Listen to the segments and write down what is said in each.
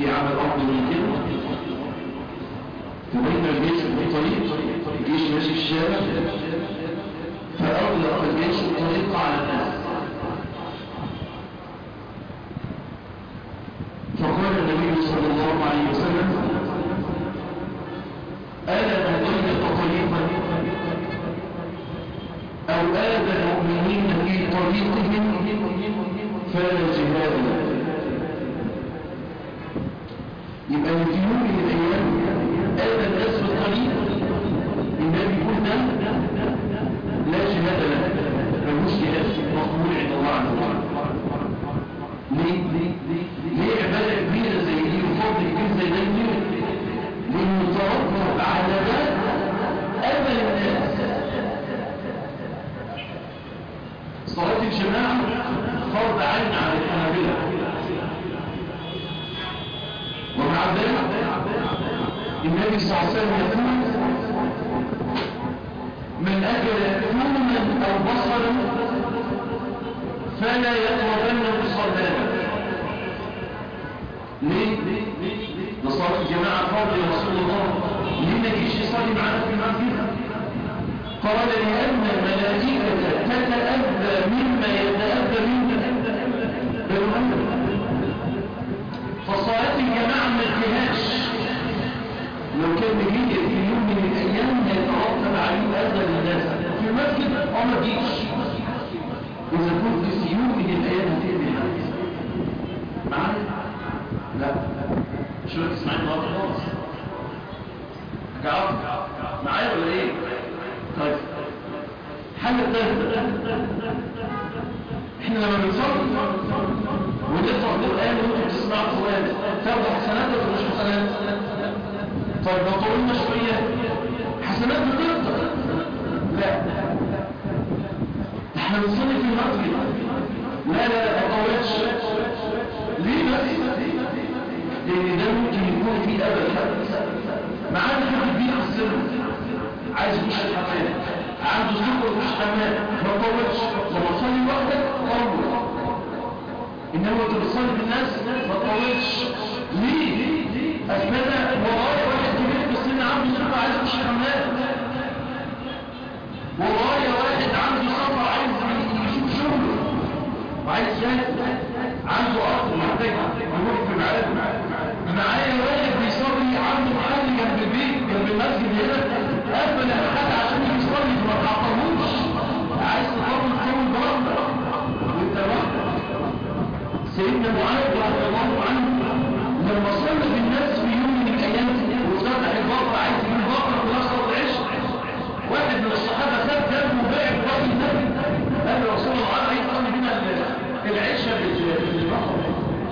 في عمل أرض من كده وبين الجيش في طريق الجيش ماشي في الشارع فأغلق الجيش الطريق على الناس فقال النبي صلى الله عليه وسلم ألا نضيق طريقا أو آذى المؤمنين في طريقهم فلا جهاد يبقى في يوم من الأيام آذى الناس في الطريق النبي يقول ده لا جهاد له ملوش جهاد مقبول عند الله عز وجل ليه؟ ليه عبادة كبيرة زي دي وفضل كبير زي ده لأنه ترتب على ده أمل الناس صلاة الجماعة فرض عين على الحنابلة ومع ذلك النبي صلى الله عليه وسلم يقول من أكل ثوما أو بصرا فلا يقربن مصلانا ليه؟ ده صلاة الجماعة فرض يا رسول الله ليه ما يجيش يصلي معانا في المسجد؟ قال لأن الملائكة تتأذى مما يتأذى منه بنو آدم فصلاة الجماعة ما انتهاش لو كان بيجي في يوم من الأيام يترتب عليه أذى للناس في المسجد أو ما تجيش إذا كنت في يوم من الأيام هتقبل الناس معايا؟ لا شو تسمعني غلط خالص جاوب معايا ولا ايه؟ طيب حاجة ثالثة احنا لما بنصلي ونقرأ القرآن وانتم بتسمعوا القرآن تاخدوا حسنات ولا مش حسنات؟ طيب لو طولنا شوية حسنات بتكتر لا احنا بنصلي في المسجد لا لا لا ما طولتش ليه بس؟ لان ده ممكن يكون فيه أبد حد معانا حد بيه السر عايز يخش الحمام عنده سكر مش حمام ما طولش لما تصلي وحدك طول انما انت بتصلي بالناس ما تطولش ليه؟ اثبت ورايا واحد كبير في السن عنده سكر عايز يخش الحمام ورايا واحد عنده سفر عايز يشوف شغله وعايز يسافر عنده ارض محتاج يروح في ميعاد معايا واحد بيصلي عنده محل جنب البيت جنب المسجد هنا قبل الحد عشان يصلي ما تعطلوش عايز تطول طول برضه وانت لوحدك سيدنا معاذ رضي الله عنه لما صلى بالناس في يوم من الايام وفتح البقره عايز يجيب البقره كلها صلاه العشاء واحد من الصحابه خد جنبه وباع الراجل النبي قال له رسول الله عايز يصلي بينا العشاء بالبقره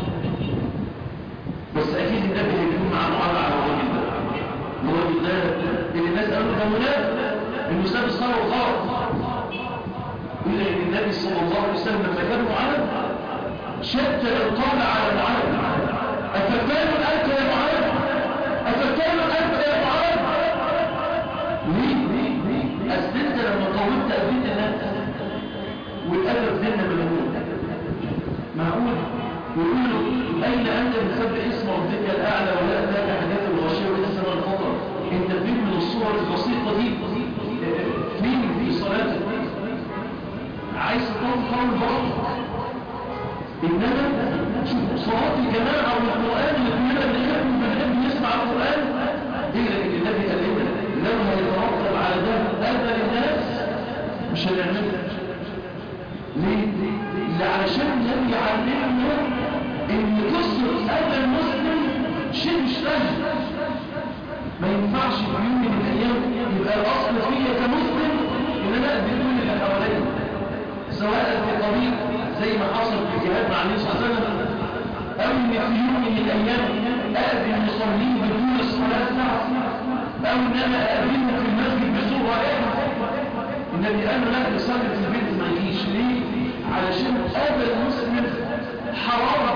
بس اكيد النبي هيكون مع معاذ على الراجل ده الراجل ده اللي الناس قالوا ده منافق انه ساب الصلاه وغلط الا ان النبي صلى الله عليه وسلم لما كان معاذ شد القول على معاذ أفتان أنت يا معاذ أفتان أنت يا معاذ ليه ليه أصل أنت لما طولت أبيت الناس والأدب بيننا بالأمور معقول يقول له أين أنت بسبب اسم ربك الأعلى ولا أتاك حاجات الغشية ولا السماء الفضل أنت فين من الصور البسيطة دي فين في صلاتك عايز تطول طول برضه إنما شوف صلاة الجماعة والقرآن اللي كلنا بنحب بنحب نسمع القرآن إلا إن النبي قال لنا لو هيترتب على ده أذى للناس مش هنعملها ليه؟ ليه؟ علشان النبي علمنا إن قصة أذى المسلم شيء مش سهل ما ينفعش في يوم من الأيام يبقى الأصل فيا كمسلم إن أنا أدي كل اللي حواليا سواء في طريق زي ما حصل في الجهاد مع النبي صلى الله عليه وسلم أو إن في يوم من الأيام أأذي المصلين بدون الصلاة أو إن أنا أأذيهم في المسجد بصورة رائعة النبي قال لا يصلي في البيت ما يجيش ليه؟ علشان أذى المسلم حرام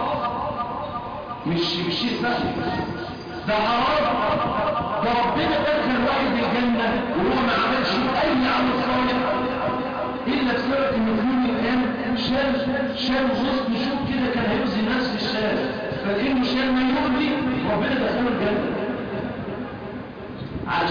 مش مش شيء سهل ده حرام ده ربنا دخل واحد الجنة وهو ما عملش أي عمل صالح إلا بسبب إن في يوم من الأيام شال شال غصن شوف كده كان هيؤذي الناس في الشارع فالإنه شال ما يؤذي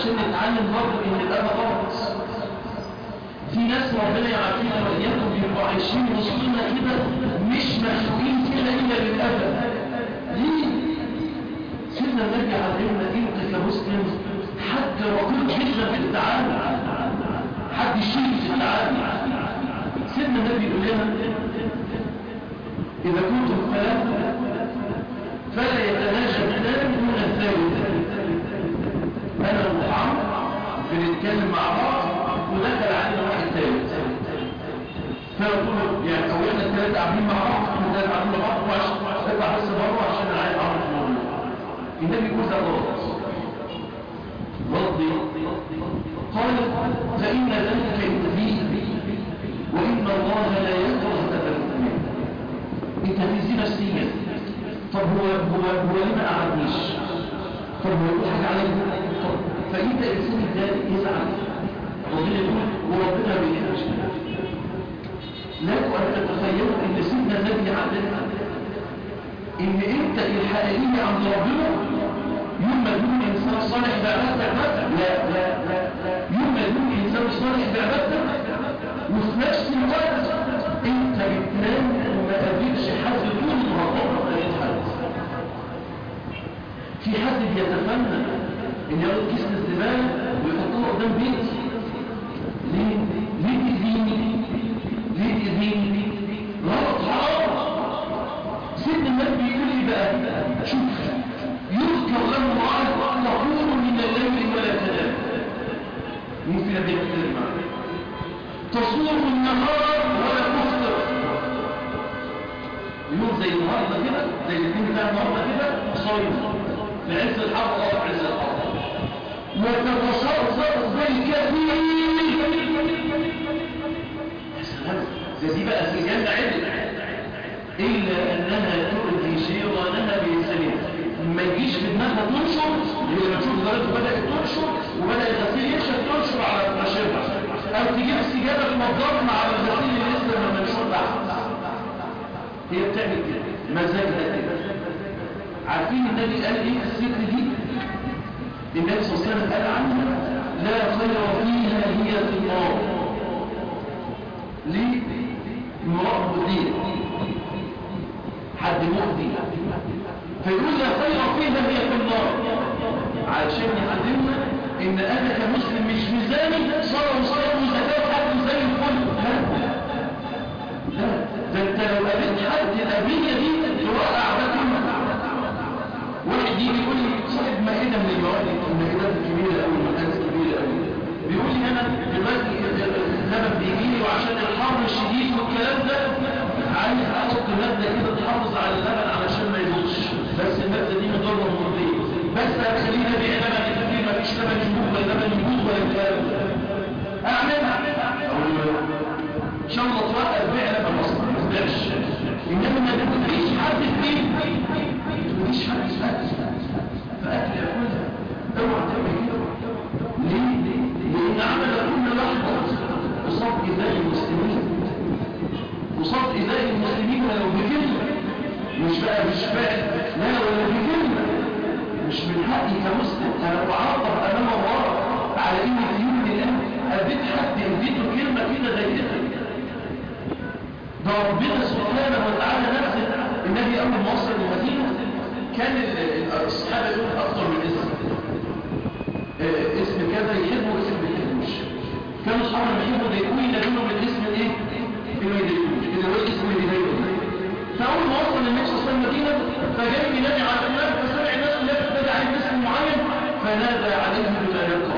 عشان نتعلم برضه ان الأب غلط في ناس ربنا يعافينا وإياكم بيبقوا عايشين وسطنا كده مش مخلوقين كده إلا للأبد ليه؟ سيدنا النبي علمنا انت كمسلم حد رقيق جدا في التعامل حد شيء في التعامل سيدنا النبي يقول لنا إذا كنتم ثلاثة فلا يتناجى اثنان دون الثالث أنا ومحمد بنتكلم مع بعض ودخل علينا واحد ثالث فيقول يعني أولنا الثلاثة قاعدين مع بعض الثلاثة قاعدين مع بعض وعشان اطلع بس بره عشان أنا عايز أعرف الموضوع النبي يقول ده غلط غلط قال فإن ذلك يؤذيه وإن الله لا يكره تبرك انت تأذي نفسيا طب هو هو هو ليه ما قعدنيش طب هو يقول حاجه عليك طب فانت انسان ده يزعل ربنا يقول وربنا بيحبش لكم ان تتخيلوا ان سيدنا النبي علمنا ان انت الحقيقيه عند ربنا يوم ما يكون انسان صالح بعبادتك لا لا لا يوم ما يكون انسان صالح بعبادتك وفي نفس الوقت انت بتنام وما قابلش حد طول النهار ما حد في حد بيتفنن ان ياخد كيس من الزباله ويحطه قدام بيتي ليه ليه تأذيني ليه تأذيني غلط حرام سيدنا النبي بيقول لي بقى شوف يذكر له الله تقول من الليل ولا تنام مين فينا بيتكلم معاك تصوم النهار ولا تفطر يوم زي النهارده كده زي الاثنين بتاع النهارده كده صايم في عز الحر اه في عز الحر وتتصرف بالكثير يا سلام ده دي بقى في الجنه عدل الا انها تؤذي شيطانها بإنسانها ما يجيش في دماغها تنشر لما تشوف درجته بدات تنشر وبدا الغسيل يكشف تنشر على مشربها او تجيب السجاده تنضفها على الغسيل اللي لسه ما منشور تحت هي بتعمل كده مزاجها كده عارفين النبي قال ايه في الست دي النبي صلى الله عليه وسلم قال عنها لا خير فيها هي في النار ليه امرأة مؤذية حد مؤذي فيقول لا خير فيها هي في النار علشان يعلمنا ان انا كمسلم مش ميزاني صلاه وصلاه وزكاه حد زي الفل لا لا ده انت لو قابلت حد الابيه دي توقع ده كله واحد يجي يقول لي صاحب مائده من المواد المائدات الكبيره قوي المائدات الكبيره قوي بيقول لي انا دلوقتي اللبن بيجي لي وعشان الحر الشديد والكلام ده عايز احط ماده كده تحافظ على اللبن علشان ما يبوظش بس الماده دي مضره ومضيه بس هتخلينا بيع لبن كتير ما فيش لبن يبوظ ولا لبن يبوظ ولا الكلام ده اعملها ان شاء الله توقف بيع لبن اصلا ما تبيعش انما ما تفيش حد فيه مفيش حد فاكر فاكل ياكلها اوعى تعمل كده ليه؟ لان عمل كل لحظه قصاد ايذاء المسلمين قصاد ايذاء المسلمين ولو بكلمه مش بقى مش فاعل لا ولا بكلمه مش من حقي كمسلم انا بعرض امام الله على ان في يوم من الايام اديت حد اديته كلمه كده ضايقتني ده ربنا سبحانه وتعالى نفسه النبي اول ما وصل المدينه كان الصحابه يقول اكثر من اسم آه اسم كذا يحبه واسم ما يحبوش كانوا اصحابنا لما يحبوا يضايقوه يلاقوا بالاسم الايه اللي ما يضايقوش اللي هو الاسم اللي يضايقه فاول ما وصل النبي صلى الله عليه وسلم المدينه فجاي ينادي على الناس فسمع الناس اللي بتنادي عليه باسم معين فنادى عليه بما يلقى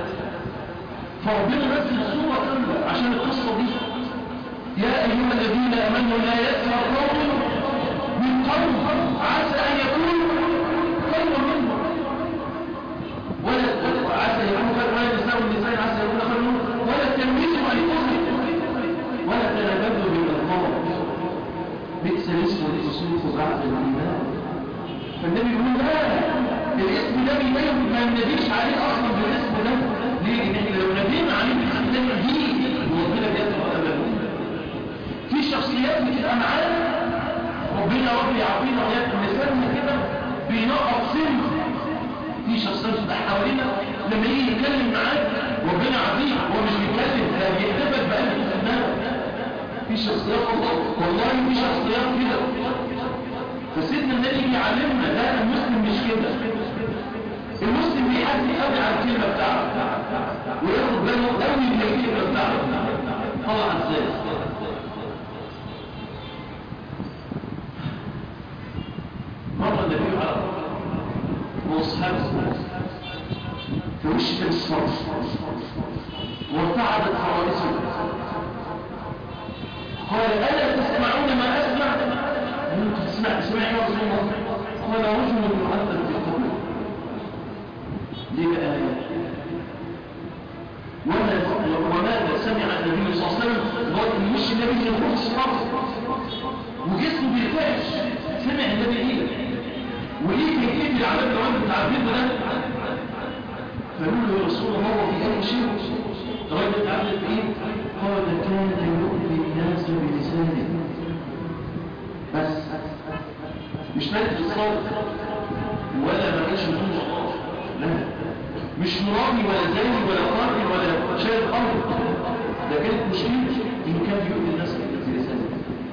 فربنا نزل الصوره كامله عشان القصه دي يا ايها الذين امنوا لا يسخر قوم من قوم عسى ان يكونوا خيرا منهم ولا عسى يكون خير ولا نساء النساء عسى يكون خير منهم ولا تلميذوا انفسكم ولا تنابذوا بالالقاب بئس الاسم الفسوق بعد الايمان فالنبي يقول لا الاسم ده بيبين ما نناديش عليه اصلا بالاسم ده ليه؟ لان احنا لو نادينا عليه بالاسم ده دي وربنا بيتقبل امامه في شخصيات بتبقى معانا ربنا رب يعطينا وياكم لساننا كده بينقط سن في شخصيات بتبقى حوالينا لما يجي في شخصيات والله والله في شخصيات كده فسيدنا النبي بيعلمنا لا المسلم مش كده المسلم بيحدي قوي على الكلمه بتاعته وياخد باله قوي من الكلمه بتاعته طبعا ازاي مره النبي على واصحابه في وش كان الصرف وارتعدت حوادثه قال ألا تسمعون ما أسمع أنت تسمع تسمع يا رسول الله قال رجل معذب في القبر ليه بقى وما وماذا سمع النبي صلى الله عليه وسلم قال مش النبي يقول الصرف وجسمه بيرتعش سمع النبي ايه وايه كيفيه العذاب لو انت تعبير ده فقالوا له يا رسول الله هو في اي شيء الراجل اتعلم ايه قال كان يؤذي الناس بلسانه بس مش مادة الصوت ولا ما كانش بدون شطار لا مش مرابي ولا زاني ولا قاتل ولا شايل امر ده كانت مشكلة انه كان يؤذي الناس بلسانه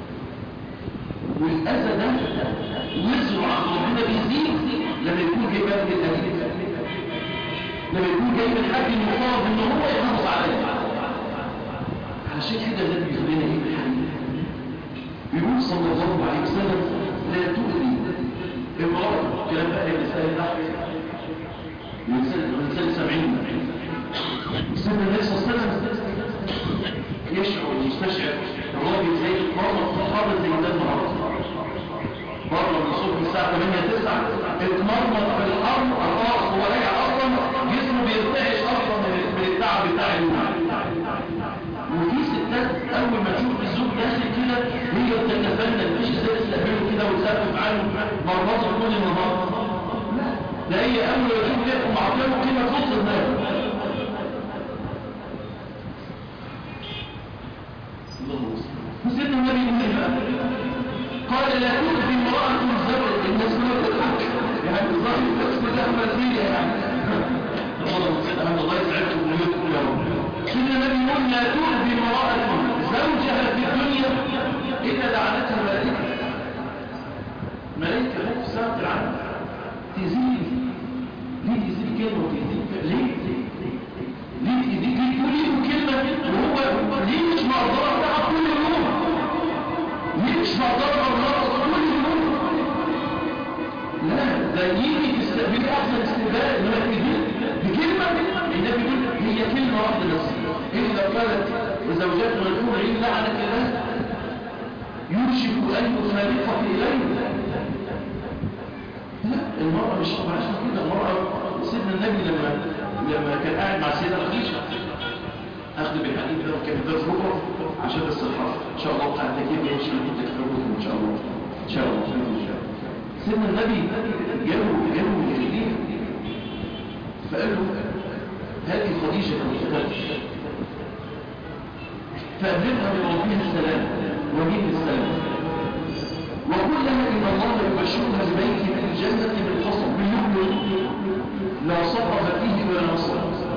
والاذى ده وزره عند ربنا بيزيد لما يكون جاي بقى من الاهالي لما يكون جاي من حد المطالب ان هو يحافظ عليه علشان كده النبي يخلينا ايه بالحديث بيقول صلى الله عليه وسلم لا تؤذي امرأة كلام بقى النساء النحو الانسان سبعين سيدنا النبي صلى الله عليه وسلم يشعر مستشعر الراجل زي مرة تتحرك زي ده النهارده مرة من الصبح الساعة 8 9 اتمرمط في الحرب الراس هو راجع اصلا جسمه بيرتعش اصلا من التعب بتاع اليوم وفي ستات اول ما تشوف الزوج داخل كده هي بتتفنن مش ازاي تستقبله كده وتسقف عنه مرمطه طول النهار لا هي اول ما تشوف كده معطيه كده تبص دماغه وسيدنا النبي يقول قال لا تؤذي امرأة الزوج الناس كلها بتضحك يعني الظاهر الناس كلها مرضية يعني الله يسعدكم ويذكركم يا رب سيدنا النبي يقول لا تؤذي امرأة زوجها في الدنيا إلا لعنتها ملائكة ملائكة لا تساعد العالم تزيد ليه تزيد كلمة وتزيد ليه ليه تزيد ليه تقول له كلمة وهو ليه مش مقدرة بتاعها كل يوم ليه مش مقدرة مرة كل يوم لا ده يجي تستقبل أحسن استقبال إنما تزيد بكلمة النبي يقول هي كلمة واحدة بس إذا قالت وزوجات ملعون عين لعنك الله يوشك أن يخالفك إليه لا المرأة مش عشان كده المرأة سيدنا النبي لما لما كان قاعد مع سيدنا خديجة أخذ بالحديث ده كان ده ربع عشان بس الحرف إن شاء الله بتاع التكييف ده يمشي من تكتبوكم إن شاء الله إن شاء الله إن شاء الله سيدنا النبي جابوا جابوا الجليل فقال له هذه خديجة المختلف فأبلغها من ربها السلام ومين السلام وقل لها إن الله يبشرها ببيت من الجنة من قصر بيوم لا صرف فيه ولا نصر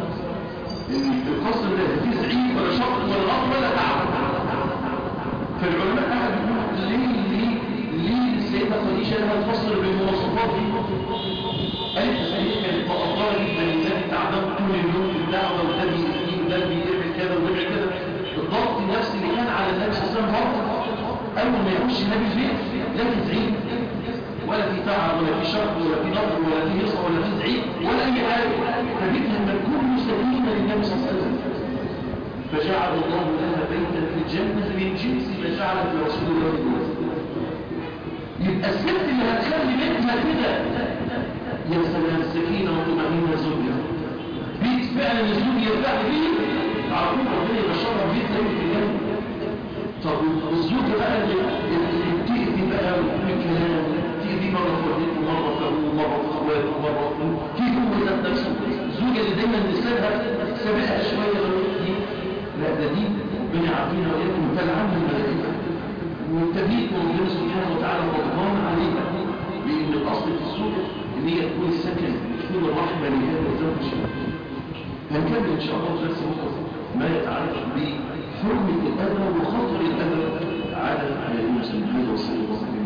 القصر ده فيه زعيم ولا شرط ولا نصر ولا تعب فالعلماء قاعد يقول ليه ليه ليه السيدة خديجة لها الفصل بالمواصفات دي قالت السيدة كانت مقدرة جدا النبي تعبان طول اليوم في الدعوة وده بيسكين وده بيعمل كذا وبيعمل كذا الضغط النفسي اللي كان على النبي صلى الله عليه وسلم أول ما يخش النبي البيت لا في زعيم ولا في تعب ولا في شرط ولا في نظر ولا في هصة ولا في زعيم ولا أي حاجة فبيتها ملكون مستقيمة للنبي صلى الله عليه وسلم فجعل الله لها بيتا في الجنة من جنس ما جعل في رسول الله الوزن يبقى الست اللي هتخلي بيتها كده يا سلام السكينة وطمأنينة زوجها بيت فعلا الزوج يرتاح فيه عارفين ربنا يبشرها بيت زي في الجنة طب والزوجة بقى اللي تأذي بقى وكل كلام تأذي مرة في والدته ومرة في أبوه ومرة في أخواته ومرة في هو ذات نفسه الزوجة اللي دايما لسانها سابقها شوية دي لا ده دي ربنا يعافينا وإياكم فالعمل الملائكة والتبيت من الله سبحانه وتعالى غضبان عليها لأن الأصل في الزوجة إن هي تكون السكن تكون الرحمة لهذا الزوج هنكمل إن شاء الله درس بكرة ما يتعلق بحرمة الأذى وخطر الأذى على المسلمين وصلى الله عليه